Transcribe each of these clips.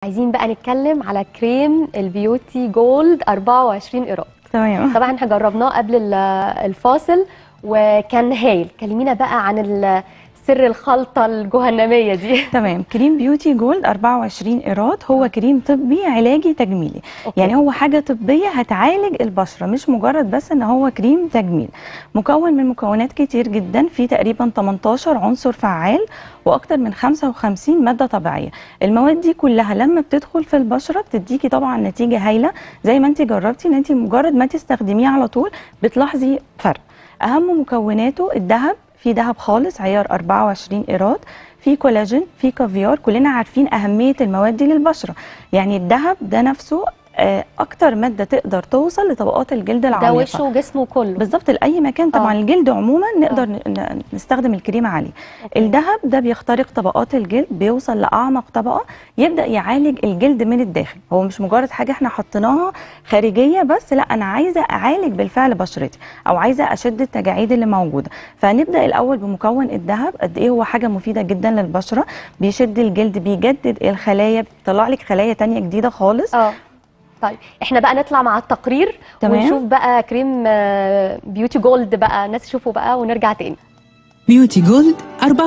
عايزين بقى نتكلم على كريم البيوتي جولد 24 قيراط تمام طبعا احنا جربناه قبل ال- الفاصل وكان هايل كلمينا بقى عن ال- سر الخلطه الجهنميه دي تمام كريم بيوتي جولد 24 قيراط هو كريم طبي علاجي تجميلي أوكي. يعني هو حاجه طبيه هتعالج البشره مش مجرد بس ان هو كريم تجميل مكون من مكونات كتير جدا في تقريبا 18 عنصر فعال واكتر من 55 ماده طبيعيه المواد دي كلها لما بتدخل في البشره بتديكي طبعا نتيجه هايله زي ما انت جربتي ان انت مجرد ما تستخدميه على طول بتلاحظي فرق اهم مكوناته الذهب في ذهب خالص عيار 24 قيراط في كولاجين في كافيار كلنا عارفين اهميه المواد دي للبشره يعني الذهب ده نفسه آه، اكتر ماده تقدر توصل لطبقات الجلد ده العميقه وشه وجسمه كله بالظبط لاي مكان طبعا آه. الجلد عموما نقدر آه. ن- ن- نستخدم الكريم عليه أوكي. الذهب ده بيخترق طبقات الجلد بيوصل لاعمق طبقه يبدا يعالج الجلد من الداخل هو مش مجرد حاجه احنا حطيناها خارجيه بس لا انا عايزه اعالج بالفعل بشرتي او عايزه اشد التجاعيد اللي موجوده فنبدا الاول بمكون الذهب قد ايه هو حاجه مفيده جدا للبشره بيشد الجلد بيجدد الخلايا بيطلع لك خلايا تانية جديده خالص اه طيب احنا بقى نطلع مع التقرير تمام. ونشوف بقى كريم آه، بيوتي جولد بقى الناس تشوفه بقى ونرجع تاني بيوتي جولد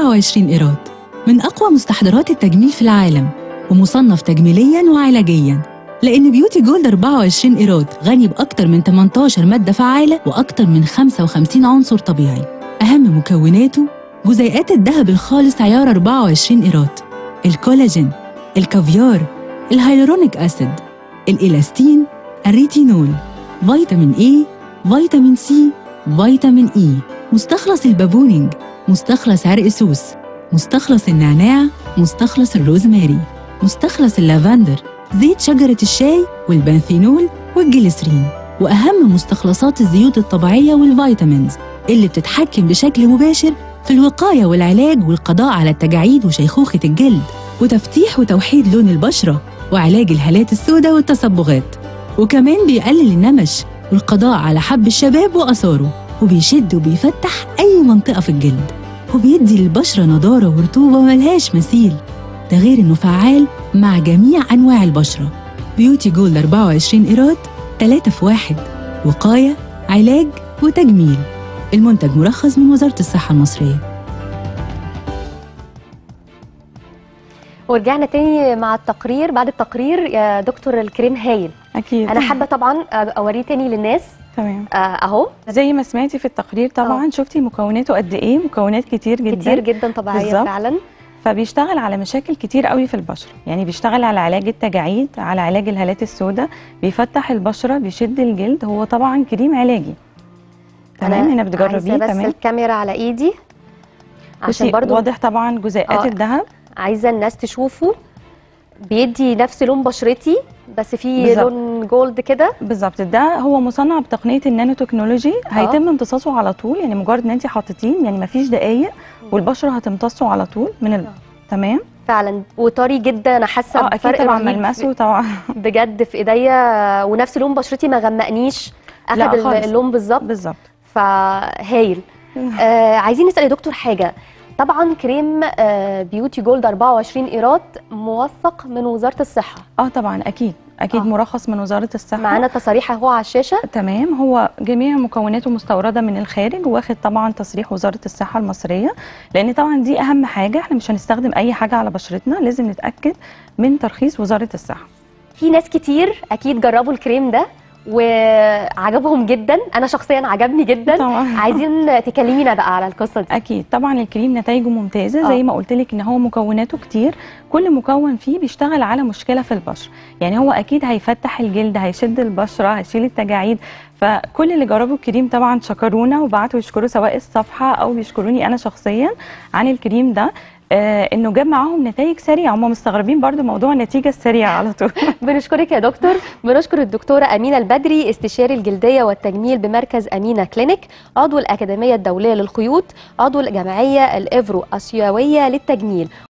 24 قيراط من أقوى مستحضرات التجميل في العالم ومصنف تجميليا وعلاجيا لأن بيوتي جولد 24 قيراط غني بأكتر من 18 مادة فعالة وأكتر من 55 عنصر طبيعي أهم مكوناته جزيئات الذهب الخالص عيار 24 قيراط الكولاجين الكافيار الهيالورونيك أسيد الإلاستين الريتينول فيتامين A فيتامين C فيتامين إي مستخلص البابونينج مستخلص عرق سوس مستخلص النعناع مستخلص الروزماري مستخلص اللافندر زيت شجرة الشاي والبنثينول والجليسرين وأهم مستخلصات الزيوت الطبيعية والفيتامينز اللي بتتحكم بشكل مباشر في الوقاية والعلاج والقضاء على التجاعيد وشيخوخة الجلد وتفتيح وتوحيد لون البشرة وعلاج الهالات السوداء والتصبغات وكمان بيقلل النمش والقضاء على حب الشباب وآثاره وبيشد وبيفتح أي منطقة في الجلد وبيدي للبشرة نضارة ورطوبة ملهاش مثيل ده غير إنه فعال مع جميع أنواع البشرة بيوتي جولد 24 قيراط 3 في 1 وقاية علاج وتجميل المنتج مرخص من وزارة الصحة المصرية ورجعنا تاني مع التقرير بعد التقرير يا دكتور الكريم هايل اكيد انا حابه طبعا اوريه تاني للناس تمام آه، اهو زي ما سمعتي في التقرير طبعا شفتي مكوناته قد ايه مكونات كتير جدا كتير جدا طبيعيه بالظبط. فعلا فبيشتغل على مشاكل كتير قوي في البشره يعني بيشتغل على علاج التجاعيد على علاج الهالات السوداء بيفتح البشره بيشد الجلد هو طبعا كريم علاجي تمام هنا بتجربيه عايزه بس تمام الكاميرا على ايدي عشان بصي برضو واضح طبعا جزيئات آه. الذهب عايزه الناس تشوفه بيدي نفس لون بشرتي بس فيه بالظبط. لون جولد كده بالظبط ده هو مصنع بتقنيه النانو تكنولوجي هيتم امتصاصه على طول يعني مجرد ان انت حطيتيه يعني مفيش دقايق والبشره هتمتصه على طول من ال... تمام فعلا وطري جدا انا حاسه اه اكيد بفرق طبعا رهيب ملمسه طبعا بجد في ايديا ونفس لون بشرتي ما غمقنيش لا اخد خالص. اللون بالظبط بالظبط فهايل آه عايزين نسال يا دكتور حاجه طبعا كريم آه بيوتي جولد 24 قيراط موثق من وزاره الصحه اه طبعا اكيد اكيد آه. مرخص من وزاره الصحه معانا تصاريح اهو على الشاشه تمام هو جميع مكوناته مستورده من الخارج واخد طبعا تصريح وزاره الصحه المصريه لان طبعا دي اهم حاجه احنا مش هنستخدم اي حاجه على بشرتنا لازم نتاكد من ترخيص وزاره الصحه في ناس كتير اكيد جربوا الكريم ده وعجبهم جدا انا شخصيا عجبني جدا طبعا عايزين تكلمينا بقى على القصه دي اكيد طبعا الكريم نتائجه ممتازه آه. زي ما قلت لك ان هو مكوناته كتير كل مكون فيه بيشتغل على مشكله في البشره يعني هو اكيد هيفتح الجلد هيشد البشره هيشيل التجاعيد فكل اللي جربوا الكريم طبعا شكرونا وبعتوا يشكروا سواء الصفحه او بيشكروني انا شخصيا عن الكريم ده آه انه جاب معاهم نتائج سريعه هم مستغربين برضو موضوع النتيجه السريعه على طول بنشكرك يا دكتور بنشكر الدكتوره امينه البدري استشاري الجلديه والتجميل بمركز امينه كلينيك عضو الاكاديميه الدوليه للخيوط عضو الجمعيه الافرو اسيويه للتجميل